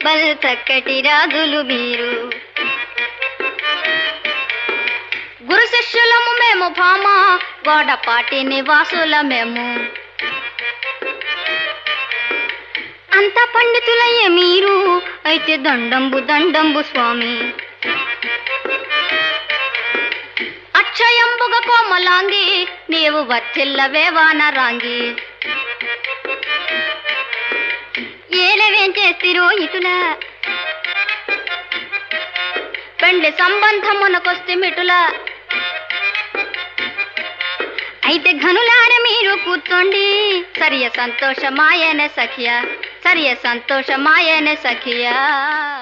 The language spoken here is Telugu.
బల్ చక్కటి రాజులు మీరు గురు శిష్యులము మేము భామ గోడపాటి నివాసుల మేము అంత పండితులయ్యే మీరు అయితే దండంబు దండంబు స్వామి అక్షయంబుగ కోమలాంగి నీవు వచ్చిల్లవే వానరాంగి ఏలవేం చేస్తిరో ఇటుల పెండ్లి సంబంధమునకొస్తే మిటుల అయితే ఘనులార మీరు కూర్చోండి సరియ సంతోషమాయన సఖియ సరియ సంతోషమాయన సఖియా